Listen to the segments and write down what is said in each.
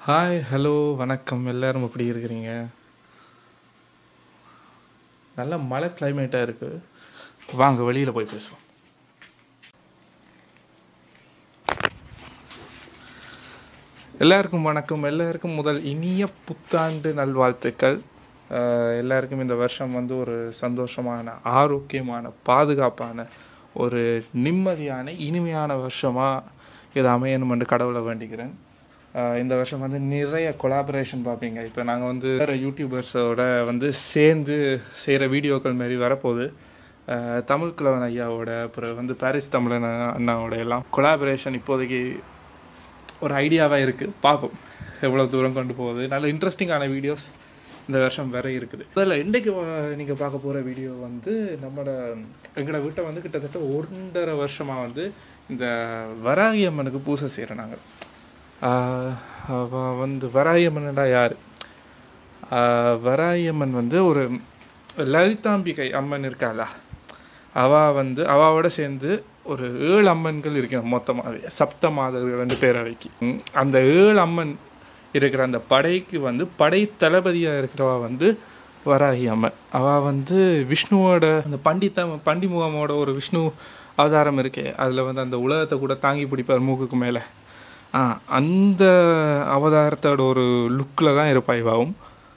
Hi hello வணக்கம் எல்லாரும் எப்படி இருக்கிறீங்க நல்ல மழை கிளைமேட்டாக இருக்குது வாங்க வெளியில் போய் பேசுவோம் எல்லாருக்கும் வணக்கம் எல்லாருக்கும் முதல் இனிய புத்தாண்டு நல்வாழ்த்துக்கள் அஹ், எல்லாருக்கும் இந்த வருஷம் வந்து ஒரு சந்தோஷமான ஆரோக்கியமான பாதுகாப்பான ஒரு நிம்மதியான இனிமையான வருஷமாக இது அமையணும்னு கடவுளை வேண்டிக்கிறேன் அஹ், இந்த வருஷம் வந்து நிறைய கொலாபரேஷன் பார்ப்பீங்க இப்போ நாங்கள் வந்து வேறு யூடியூபர்ஸோட வந்து சேர்ந்து செய்கிற வீடியோக்கள் மாரி வரப்போகுது அஹ், தமிழ் கிழவன் ஐயாவோட அப்புறம் வந்து பாரிஸ் தமிழன் அண்ணாவோட எல்லாம் கொலாபரேஷன் இப்போதைக்கு ஒரு ஐடியாவாக இருக்குது பார்ப்போம் எவ்வளோ தூரம் கொண்டு போகுது நல்ல இன்ட்ரெஸ்டிங்கான வீடியோஸ் இந்த வருஷம் வேற இருக்குது அதில் இன்றைக்கு நீங்கள் பார்க்க போகிற வீடியோ வந்து நம்மளோட எங்களோட வீட்டை வந்து கிட்டத்தட்ட ஒன்றரை வருஷமாக வந்து இந்த வராகி அம்மனுக்கு பூசை செய்கிறோம் நாங்கள் அவ வந்து வராகி அம்மன்டா யார் வராகி அம்மன் வந்து ஒரு லலிதாம்பிகை அம்மன் இருக்காளா அவ வந்து அவாவோட சேர்ந்து ஒரு ஏழு அம்மன்கள் இருக்கணும் மொத்தமாகவே சப்த மாதர்கள் ரெண்டு பேரவைக்கு ம், அந்த ஏழு அம்மன் இருக்கிற அந்த படைக்கு வந்து படை தளபதியாக இருக்கிறவா வந்து வராகி அம்மன் அவள் வந்து விஷ்ணுவோட அந்த பண்டித பண்டிமுகமோட ஒரு விஷ்ணு அவதாரம் இருக்கே அதில் வந்து அந்த உலகத்தை கூட தாங்கி பிடிப்பார் மூக்குக்கு மேலே ஆ அந்த அவதாரத்தோட ஒரு லுக்கில் தான் இருப்பா இவாவும்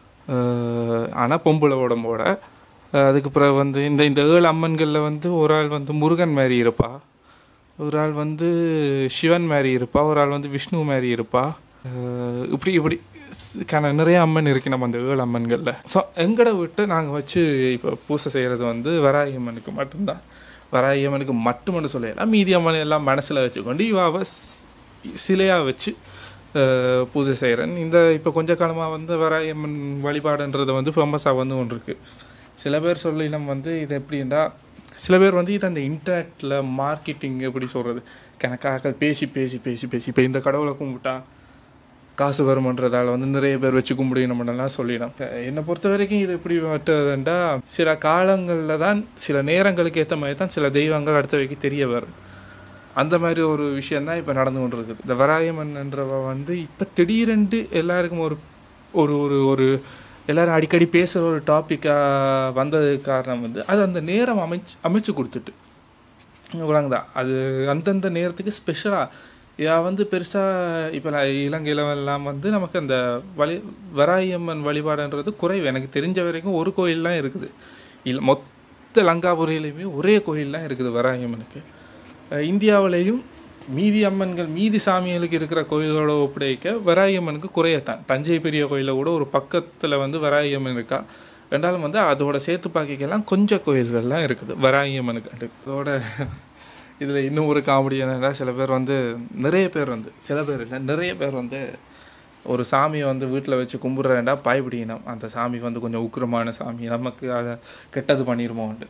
ஆனால் பொம்பளை உடம்போட அஹ் அதுக்கு பிறகு வந்து இந்த இந்த ஏழு அம்மன்களில் வந்து ஒரு ஆள் வந்து முருகன் மாதிரி இருப்பா ஒரு ஆள் வந்து சிவன் மாதிரி இருப்பா ஒரு ஆள் வந்து விஷ்ணு மாதிரி இருப்பா அஹ் இப்படி இப்படி கான நிறைய அம்மன் இருக்கு நம்ம அந்த ஏழு அம்மன்களில் ஸோ எங்கட விட்டு நாங்கள் வச்சு இப்போ பூசை செய்கிறது வந்து வராகி அம்மனுக்கு மட்டும்தான் வராகி அம்மனுக்கு மட்டும்னு சொல்லலாம் மீதி அம்மன் எல்லாம் மனசில் வச்சுக்கொண்டு இவாவை சிலையாக வச்சு அஹ், பூஜை செய்கிறேன் இந்த இப்போ கொஞ்ச காலமாக வந்து வராகி அம்மன் வழிபாடுன்றது வந்து ஃபேமஸாக வந்து ஒன்று இருக்குது சில பேர் சொல்லினம் வந்து இது எப்படின்னா சில பேர் வந்து இது அந்த இன்டர்நெட்டில் மார்க்கெட்டிங் எப்படி சொல்கிறது கணக்காக பேசி பேசி பேசி பேசி இப்போ இந்த கடவுளை கும்பிட்டா காசு வருமன்றதால வந்து நிறைய பேர் வச்சு கும்பிடணும்னெல்லாம் சொல்லிடும் என்னை பொறுத்த வரைக்கும் இது எப்படி விட்டதுண்டா சில காலங்களில் தான் சில நேரங்களுக்கு ஏற்ற மாதிரி தான் சில தெய்வங்கள் அடுத்தவைக்கு தெரிய வரும் அந்த மாதிரி ஒரு விஷயந்தான் இப்போ நடந்து கொண்டு இருக்குது இந்த வராயமன்ன்றவ வந்து இப்போ திடீரென்று எல்லாருக்கும் ஒரு ஒரு ஒரு ஒரு எல்லாரும் அடிக்கடி பேசுகிற ஒரு டாப்பிக்காக வந்ததுக்கு காரணம் வந்து அது அந்த நேரம் அமைச்சு அமைச்சு கொடுத்துட்டு விளங்குதா அது அந்தந்த நேரத்துக்கு ஸ்பெஷலாக யா வந்து பெருசாக இப்போ இலங்கையில் எல்லாம் வந்து நமக்கு அந்த வழி வராயம்மன் வழிபாடுன்றது குறைவு எனக்கு தெரிஞ்ச வரைக்கும் ஒரு கோயில்லாம் இருக்குது இல்லை மொத்த லங்காபுரியிலையுமே ஒரே கோயில்லாம் இருக்குது வராயம்மனுக்கு அஹ் இந்தியாவிலேயும் மீதி அம்மன்கள் மீதி சாமிகளுக்கு இருக்கிற கோயில்களோட ஒப்படைக்க வராயம்மனுக்கு குறையத்தான் தஞ்சை பெரிய கோயிலில் கூட ஒரு பக்கத்தில் வந்து வராயம்மன் இருக்கா ரெண்டாலும் வந்து அதோட சேர்த்து பார்க்கலாம் கொஞ்சம் கோயில்கள்லாம் இருக்குது வராயம்மனுக்கு அதோட இதில் இன்னும் ஒரு காமெடி என்னன்னா சில பேர் வந்து நிறைய பேர் வந்து சில பேர் இல்லை நிறைய பேர் வந்து ஒரு சாமியை வந்து வீட்டில் வச்சு கும்பிட்றேன்டா பாய்பிடிக்கணும் அந்த சாமி வந்து கொஞ்சம் உக்கிரமான சாமி நமக்கு அதை கெட்டது பண்ணிடுமோன்ட்டு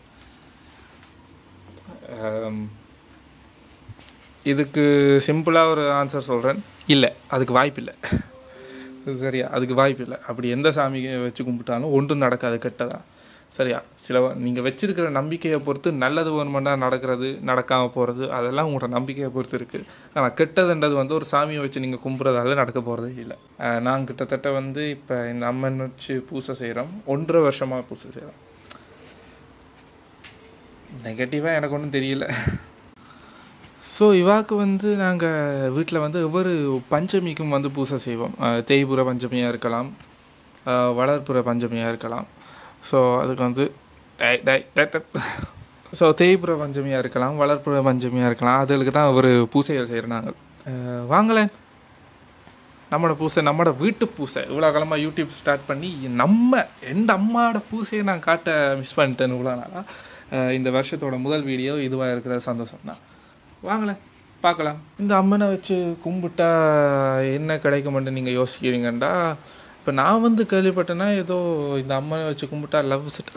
ஆம், இதுக்கு சிம்பிளாக ஒரு ஆன்சர் சொல்கிறேன் இல்லை அதுக்கு வாய்ப்பில்லை சரியா அதுக்கு வாய்ப்பில்லை அப்படி எந்த சாமியை வச்சு கும்பிட்டாலும் ஒன்றும் நடக்காது கெட்டதா சரியா சில நீங்கள் வச்சிருக்கிற நம்பிக்கையை பொறுத்து நல்லது வேணுமெண்டா நடக்கிறது நடக்காமல் போகிறது அதெல்லாம் உங்களோட நம்பிக்கையை பொறுத்து இருக்குது ஆனால் கெட்டதுன்றது வந்து ஒரு சாமியை வச்சு நீங்கள் கும்பிட்றதால நடக்க போகிறதே இல்லை நான் கிட்டத்தட்ட வந்து இப்போ இந்த அம்மன் வச்சு பூசை செய்கிறோம் ஒன்றரை வருஷமாக பூசை செய்கிறோம் நெகட்டிவாக எனக்கு ஒன்றும் தெரியல ஸோ இவாக்கு வந்து நாங்கள் வீட்டில் வந்து ஒவ்வொரு பஞ்சமிக்கும் வந்து பூசை செய்வோம் அஹ் தேய்புர பஞ்சமியாக இருக்கலாம் அஹ் வளர்ப்புற பஞ்சமியாக இருக்கலாம் ஸோ அதுக்கு வந்து ஸோ தேய்புர பஞ்சமியாக இருக்கலாம் வளர்ப்புற பஞ்சமியாக இருக்கலாம் அதுகளுக்கு தான் ஒரு பூசைகள் செய்கிறோம் நாங்கள் அஹ் வாங்களேன் நம்மளோட பூசை நம்மளோட வீட்டு பூசை இவ்வளோ காலமாக யூடியூப் ஸ்டார்ட் பண்ணி நம்ம எந்த அம்மாவோட பூசையை நான் காட்ட மிஸ் பண்ணிட்டேன்னு இவ்வளோ நாளாக அஹ் இந்த வருஷத்தோட முதல் வீடியோ இதுவாக இருக்கிற சந்தோஷம் தான் வாங்களேன் பார்க்கலாம் இந்த அம்மனை வச்சு கும்பிட்டா என்ன கிடைக்குமென்று நீங்கள் யோசிக்கிறீங்கண்டா இப்போ நான் வந்து கேள்விப்பட்டேன்னா ஏதோ இந்த அம்மனை வச்சு கும்பிட்டா லவ் செட்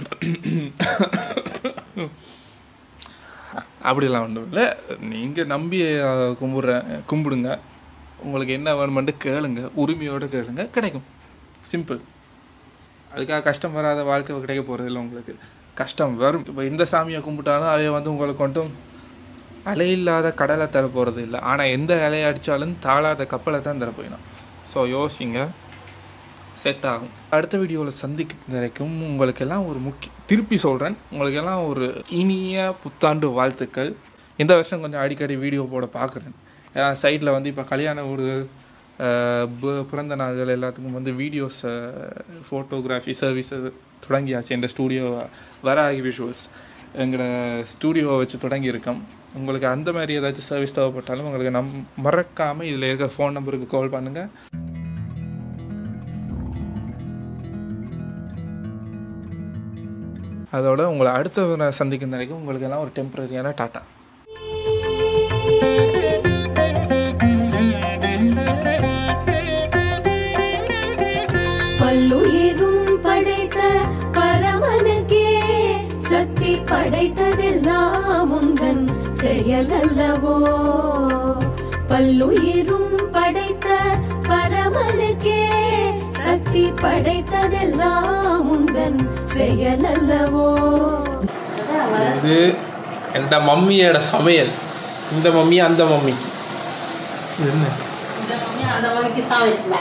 அப்படிலாம் ஒன்றும் இல்லை நீங்கள் நம்பி அஹ், கும்பிட்றேன் கும்பிடுங்க உங்களுக்கு என்ன வேணுமென்ட்டு கேளுங்க உரிமையோடு கேளுங்க கிடைக்கும் சிம்பிள் அதுக்காக கஷ்டம் வராத வாழ்க்கை கிடைக்க போகிறது இல்லை உங்களுக்கு கஷ்டம் வரும் இப்போ இந்த சாமியை கும்பிட்டாலும் அவைய வந்து உங்களுக்கு மட்டும் அலையில்லாத கடலை தர போகிறது இல்லை ஆனால் எந்த அலையை அடித்தாலும் தாழாத கப்பலை தான் தர போயிடும் ஸோ யோசிங்க செட் ஆகும் அடுத்த வீடியோவில் சந்திக்கும் வரைக்கும் உங்களுக்கெல்லாம் ஒரு முக்கிய திருப்பி சொல்கிறேன் உங்களுக்கெல்லாம் ஒரு இனிய புத்தாண்டு வாழ்த்துக்கள் இந்த வருஷம் கொஞ்சம் அடிக்கடி வீடியோ போட பார்க்குறேன் சைடில் வந்து இப்போ கல்யாண வீடு அஹ், பு- பிறந்த நாள்கள் எல்லாத்துக்கும் வந்து வீடியோஸ் ஃபோட்டோகிராஃபி சர்வீஸ் தொடங்கியாச்சு இந்த ஸ்டூடியோ வராகி விஷுவல்ஸ் எங்களோட ஸ்டூடியோவை வச்சு தொடங்கியிருக்கோம் உங்களுக்கு அந்த மாதிரி ஏதாச்சும் சர்வீஸ் தேவைப்பட்டாலும் உங்களுக்கு நம் மறக்காமல் இதில் இருக்கிற ஃபோன் நம்பருக்கு கால் பண்ணுங்கள் அதோட உங்களை அடுத்த முறை சந்திக்கும் வரைக்கும் உங்களுக்கு எல்லாம் ஒரு டெம்பரரியான டாட்டா பல்லுயிரும் படைத்த பரமனுக்கே சக்தி படைத்ததெல்லாம் உந்தன் செயல் அல்லவோ பல்லுயிரும் படைத்த பரமனுக்கே சக்தி படைத்ததெல்லாம் உந்தன் செயல் அல்லவோ இது எந்த மம்மியோட சமையல் இந்த மம்மி அந்த மம்மி இது என்ன இந்த மம்மி அந்த மணிக்கு சமைக்கல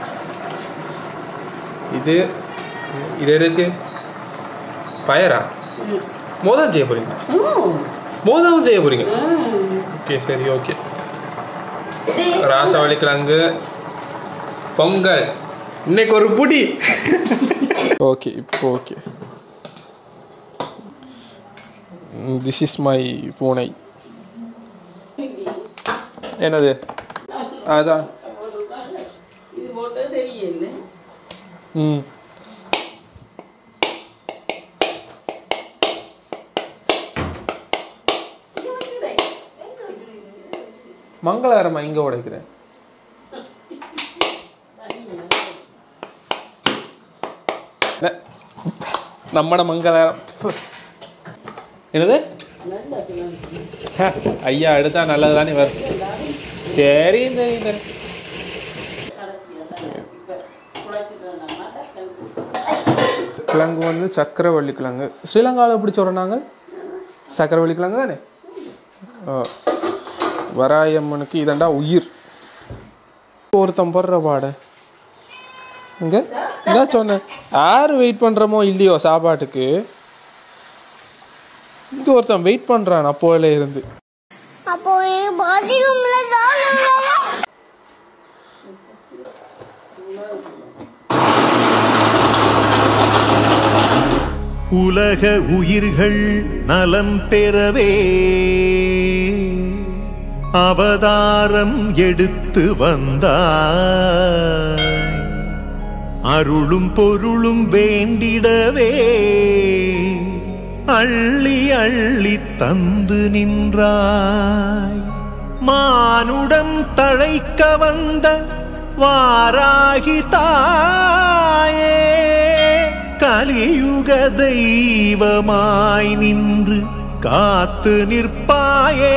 இது இது எதுக்கு பயரா மோதம் செய்ய போறீங்க மோதம் செய்ய போறீங்க ஓகே சரி ஓகே ராசவள்ளி கிழங்கு பொங்கல் இன்னைக்கு ஒரு புடி ஓகே இப்போ ஓகே திஸ் இஸ் மை பூனை என்னது அதான் இது போட்டு தெரியல ம் மங்களகரமா இங்க உடைக்கிறேன் ந- நம்மட மங்களகரம் ஃபு. என்னது ஹ, ஐயா எடுத்தா நல்லது தானே வரும் சரி தெரியும் தெரியும் கிழங்கு வந்து சக்கரவள்ளி கிழங்கு ஸ்ரீலங்காவில் எப்படி சொல்கிறாங்க சக்கரவள்ளி கிழங்கு தானே ஆ. வராயம்மனுக்கு இதண்டா உயிர் ஒருத்தன் போடுற பாட இங்க இதான் சொன்னேன் யார் வெயிட் பண்ணுறமோ இல்லையோ சாப்பாட்டுக்கு இங்கே ஒருத்தன் வெயிட் பண்ணுறான் அப்போல இருந்து அப்போ என் பாத்ரூம்ல தான் உள்ளதா? உலக உயிர்கள் நலம் பெறவே அவதாரம் எடுத்து வந்தாய் அருளும் பொருளும் வேண்டிடவே அள்ளி அள்ளி தந்து நின்றாய் மானுடம் தழைக்க வந்த வாராகி தாயே கலியுக தெய்வமாய் நின்று காத்து நிற்பாயே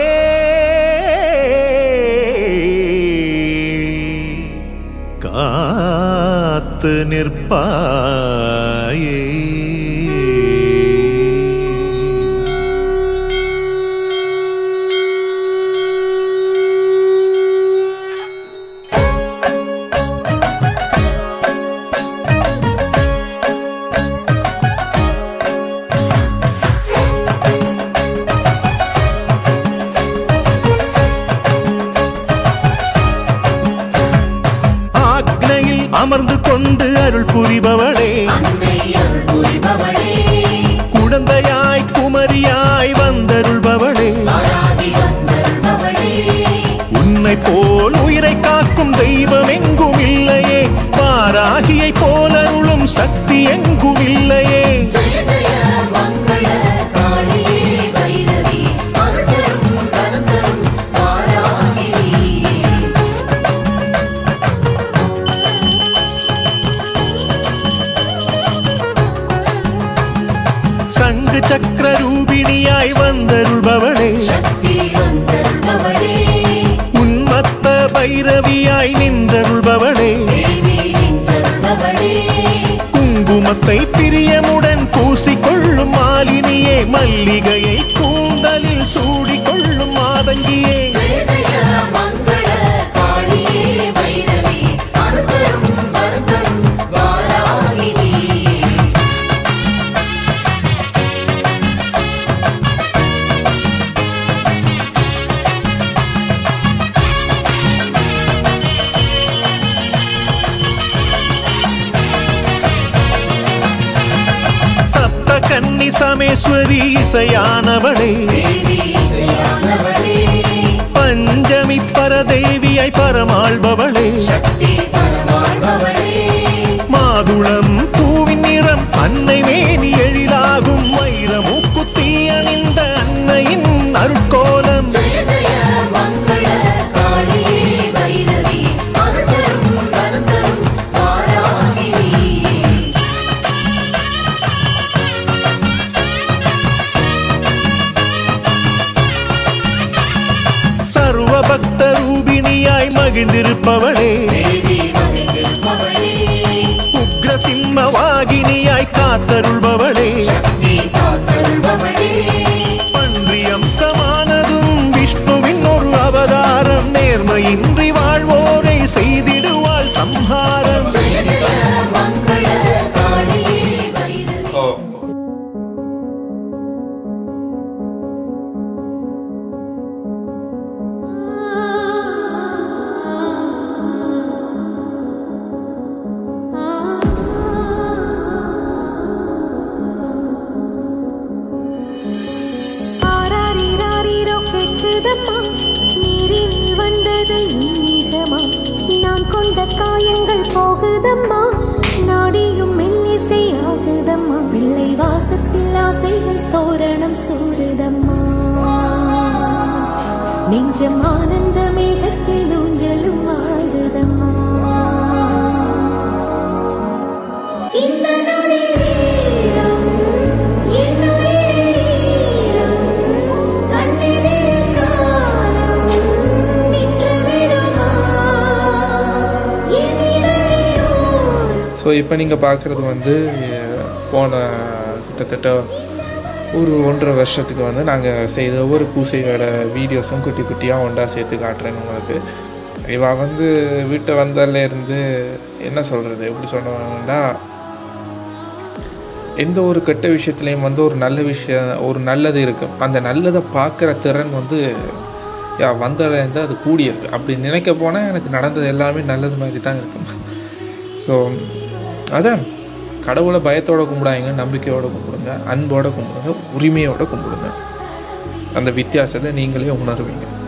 காத்து நிற்பாயே ஆக்னையில் அமர்ந்து கொண்டு அருள் புரிபவளே குழந்தையாய் குமரியாய் வந்தருள்பவளே உன்னை போல் உயிரை காக்கும் தெய்வம் எங்கும் இல்லையே பாராகியை போல் அருளும் சக்தி எங்கும் இல்லையே ஜெய ஜெய மங்கள காளியே பைரவி அருள்தரும் வரம் தரும் வாராகினி சங்கு சக்கர ரூபிணியாய் வந்தருள்பவளே சக்தி வந்தருள்பவளே உன்மத்த பைரவியாய் நின்றருள்பவளே தேவி நின்றருள்பவளே குங்குமத்தை பிரியமுடன் பூசிக்கொள்ளும் மாலினியே மல்லிகையை கூந்தலில் சூடிக்கொள்ளும் மாதங்கியே ஜெய ஜெய மங்கள காளியே பைரவி அருள் ஈஸ்வரி இசையானவளே தேவி இசையானவளே பஞ்சமி பரதேவியாய் பரமாள்பவளே சக்தி பரமாழ்பவளே மாதுளம் பூவின் நிறம் அன்னை மேனி எழிலாகும் வைரமுக்குத்தி அணிந்த அன்னையின் அருட்கோலம் ஜெய ஜெய மங்கள காளியே வைரவி அருள்தரும் கருத்தரும் வாராகினி சர்வ பக்த ரூபிணியாய் மகிழ்ந்திருப்பவளே தேவி மகிழ்ந்திருப்பவளே உக்ர சிம்மவாகினியாய் காத்தருள்பவளே சக்தி காத்தருள்பவளே பன்றி அம்சமானதும் விஷ்ணுவின் ஒரு அவதாரம் நேர்மையின்றி வாழ்வோரை செய்திடுவாள் சம்ஹாரம் ஜெய ஜெய மங்கள காளியே வைரவி ஓ ஆராரிராரிரோ கேட்குதம்மா நீரில் வந்தது நிஜமா நான் கொண்ட காயங்கள் போகுதம்மா நாடியும் மெல்லிசை ஆகுதம்மா பிள்ளை வாசத்தில் ஆசைகள் தோரணம் சூடுதம்மா நெஞ்சம் ஆனந்த மேகத்தில் ஊஞ்சலும் ஆடுதம்மா இந்த நொடி நேரம் என்னுயிரம் கண்ணினில் காலம் நின்று விடுமா என் இதழியோர் ஸோ இப்போ நீங்கள் பார்க்குறது வந்து அஹ், போன கிட்டத்தட்ட ஒரு ஒன்றரை வருஷத்துக்கு வந்து நாங்கள் செய்த ஒவ்வொரு பூசையோட வீடியோஸும் குட்டி குட்டியாக ஒன்றா சேர்த்து காட்டுறேன் உங்களுக்கு இவ வந்து வீட்டை வந்ததுல இருந்து என்ன சொல்கிறது எப்படி சொல்கிறோம்னா எந்த ஒரு கெட்ட விஷயத்துலையும் வந்து ஒரு நல்ல விஷயம் ஒரு நல்லது இருக்கும் அந்த நல்லதை பார்க்குற திறன் வந்து யா வந்ததுலேருந்து அது கூடியிருக்கு அப்படி நினைக்க போனால் எனக்கு நடந்தது எல்லாமே நல்லது மாதிரி தான் இருக்கும் ஸோ அதான் கடவுளை பயத்தோட கும்பிடாதீங்க நம்பிக்கையோட கும்பிடுங்க அன்போட கும்பிடுங்க உரிமையோட கும்பிடுங்க அந்த வித்தியாசத்தை நீங்களே உணருவீங்க